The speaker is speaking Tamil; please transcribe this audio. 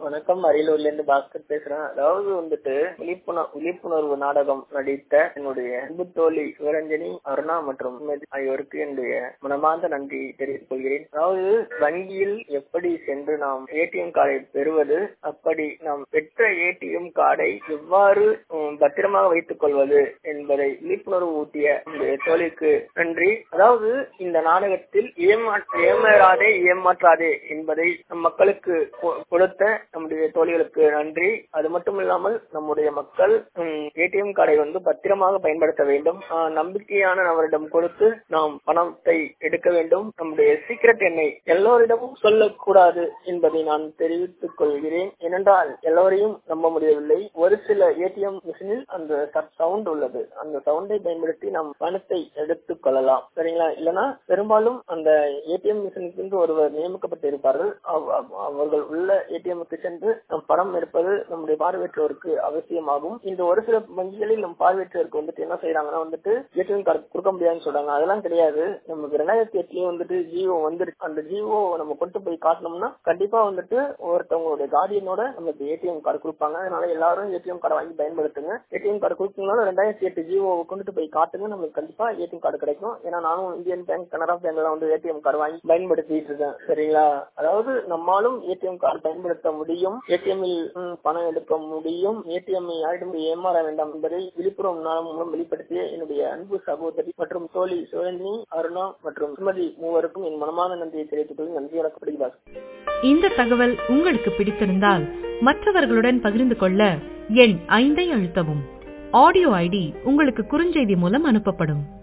வணக்கம் அரியலூர்ல இருந்து பாஸ்கர் பேசுறேன் அதாவது வந்துட்டு விழிப்புணர்வு விழிப்புணர்வு நாடகம் நடித்த என்னுடைய அன்பு தோழி சிவரஞ்சனி அருணா மற்றும் சுமதி ஆகியோருக்கு என்னுடைய மனமார்ந்த நன்றி தெரிவித்துக் கொள்கிறேன் அதாவது வங்கியில் எப்படி சென்று நாம் ஏடிஎம் கார்டை பெறுவது அப்படி நாம் பெற்ற ஏடிஎம் கார்டை எவ்வாறு உம், பத்திரமாக வைத்துக் கொள்வது என்பதை விழிப்புணர்வு ஊட்டிய என்னுடைய தோழிக்கு நன்றி அதாவது இந்த நாடகத்தில் ஏமா ஏமாறாதே ஏமாற்றாதே என்பதை நம் மக்களுக்கு கொ- கொடுத்த நம்முடைய தோழிகளுக்கு நன்றி அது மட்டும் இல்லாமல் நம்முடைய மக்கள் ஏடிஎம் கார்டை வந்து பத்திரமாக பயன்படுத்த வேண்டும் ஆஹ், நம்பிக்கையான நபரிடம் கொடுத்து நாம் பணத்தை எடுக்க வேண்டும் நம்முடைய சீக்கிரட் எண்ணை எல்லோரிடமும் சொல்லக்கூடாது என்பதை நான் தெரிவித்துக் கொள்கிறேன் ஏனென்றால் எல்லோரையும் நம்ப முடியவில்லை ஒரு சில ஏடிஎம் மிஷினில் அந்த சவுண்ட் உள்ளது அந்த சவுண்டை பயன்படுத்தி நாம் பணத்தை எடுத்துக் கொள்ளலாம் சரிங்களா இல்லனா பெரும்பாலும் அந்த ஏடிஎம் மிஷினுக்கு ஒருவர் நியமிக்கப்பட்டு இருப்பார்கள் அவ- அவ- அவர்கள் உள்ள ஏடிஎம்க்கு சென்று நம் பணம் எடுப்பது நம்முடைய பார்வையற்றோருக்கு அவசியமாகும் இந்த ஒரு சில வங்கிகளில் நம் பார்வையற்றோருக்கு வந்துட்டு என்ன செய்யறாங்கன்னா வந்துட்டு ஏடிஎம் கார்டு கொடுக்க முடியாதுன்னு சொல்றாங்க அதெல்லாம் கிடையாது நமக்கு ரெண்டாயிரத்தி எட்டுலயே வந்துட்டு ஜியோ வந்துருச்சு அந்த ஜியோ நம்ம கொண்டு போய் காட்டணும்னா கண்டிப்பா வந்துட்டு ஒருத்தவங்களுடைய கார்டியனோட நமக்கு ஏடிஎம் கார்டு கொடுப்பாங்க அதனால எல்லாரும் ஏடிஎம் கார்டு வாங்கி பயன்படுத்துங்க ஏடிஎம் கார்டு கொடுத்தீங்கனால ரெண்டாயிரத்தி எட்டு ஜியோ கொண்டுட்டு போய் காட்டுங்க நமக்கு கண்டிப்பா ஏடிஎம் கார்டு கிடைக்கும் ஏன்னா நானும் இந்தியன் பேங்க் கனரா பேங்க்ல வந்து ஏடிஎம் கார்டு வாங்கி பயன்படுத்திட்டு இருக்கேன் சரிங்களா அதாவது நம்மாலும் ஏடிஎம் கார்டு பயன்படுத்த முடியும் ஏடிஎம் பணம் எடுக்க முடியும் ஏடிஎம் யாரிடம் ஏமாற வேண்டாம் என்பதை விழிப்புணர்வு நாள் மூலம் வெளிப்படுத்திய என்னுடைய அன்பு சகோதரி மற்றும் தோழி சிவரஞ்சினி அருணா மற்றும் சுமதி மூவருக்கும் என் மனமான நன்றியை தெரிவித்துக் கொள்ளும் நன்றி வணக்கப்படுகிறார் இந்த தகவல் உங்களுக்கு பிடித்திருந்தால் மற்றவர்களுடன் பகிர்ந்து கொள்ள எண் ஐந்தை அழுத்தவும் ஆடியோ ஐடி உங்களுக்கு குறுஞ்செய்தி மூலம் அனுப்பப்படும்